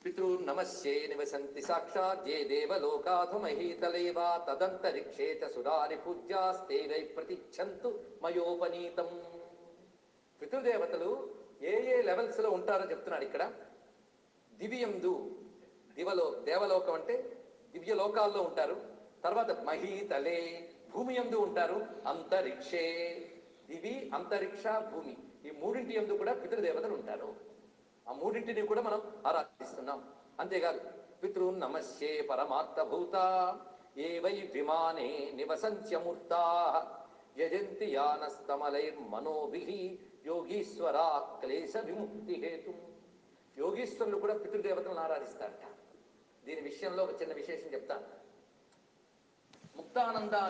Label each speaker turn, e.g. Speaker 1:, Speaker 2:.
Speaker 1: పితॄన్నమస్యే నివసంతి సాక్షాత్ ఏ దేవలోకాధు మహీతలైవా తదంతరిక్షే చ సురారి పూజ్యాస్తేవై ప్రతిచ్ఛంతు మయోపనీతం పితృదేవతలు ఏ ఏ లెవెల్స్ లో ఉంటారో చెప్తున్నాడు ఇక్కడ దివ్యందు దివలో దేవలోకం అంటే దివ్య లోకాల్లో ఉంటారు తర్వాత మహీతలే భూమి యందు ఉంటారు అంతరిక్షే దివి అంతరిక్ష భూమి ఈ మూడింటి యందు కూడా పితృదేవతలు ఉంటారు ఆ మూడింటిని కూడా మనం ఆరాధిస్తున్నాం అంతేకాదు పితృన్ నమస్యే పరమాత్మభూత ఏ వై విమానే నివసంత్యమూర్తా యజంతి యానస్తమలైర్మనోభి యోగీశ్వరా క్లేశ విముక్తి హేతు యోగీశ్వరులు కూడా పితృదేవతలను ఆరాధిస్తారట దీని విషయంలో ఒక చిన్న విశేషం చెప్తాను ముక్తానంద